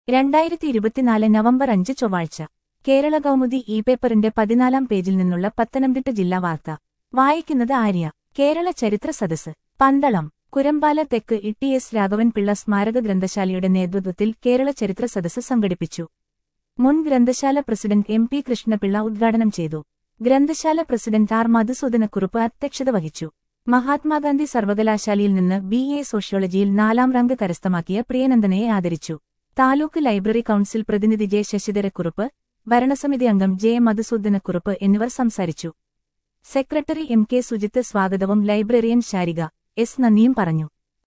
രണ്ടായിരത്തി ഇരുപത്തിനാല് നവംബർ അഞ്ച് ചൊവ്വാഴ്ച കേരള കൗമുദി ഇ പേപ്പറിന്റെ പതിനാലാം പേജിൽ നിന്നുള്ള പത്തനംതിട്ട ജില്ലാ വാർത്ത വായിക്കുന്നത് ആര്യ കേരള ചരിത്ര സദസ്സ് പന്തളം കുരമ്പാല തെക്ക് ഇ ടി എസ് രാഘവൻപിള്ള സ്മാരക ഗ്രന്ഥശാലയുടെ നേതൃത്വത്തിൽ കേരള ചരിത്ര സദസ്സ് സംഘടിപ്പിച്ചു മുൻ ഗ്രന്ഥശാല പ്രസിഡന്റ് എം പി കൃഷ്ണപിള്ള ഉദ്ഘാടനം ചെയ്തു ഗ്രന്ഥശാല പ്രസിഡന്റ് ആർ മധുസൂദനക്കുറുപ്പ് അധ്യക്ഷത വഹിച്ചു മഹാത്മാഗാന്ധി സർവകലാശാലയിൽ നിന്ന് ബി എ സോഷ്യോളജിയിൽ നാലാം റാങ്ക് കരസ്ഥമാക്കിയ പ്രിയനന്ദനയെ ആദരിച്ചു താലൂക്ക് ലൈബ്രറി കൌൺസിൽ പ്രതിനിധി ജെ ശശിധരക്കുറുപ്പ് ഭരണസമിതി അംഗം ജെ മധുസൂദനക്കുറുപ്പ് എന്നിവർ സംസാരിച്ചു സെക്രട്ടറി എം കെ സുജിത്ത് സ്വാഗതവും ലൈബ്രറിയൻ ശാരിക എസ് നന്ദിയും പറഞ്ഞു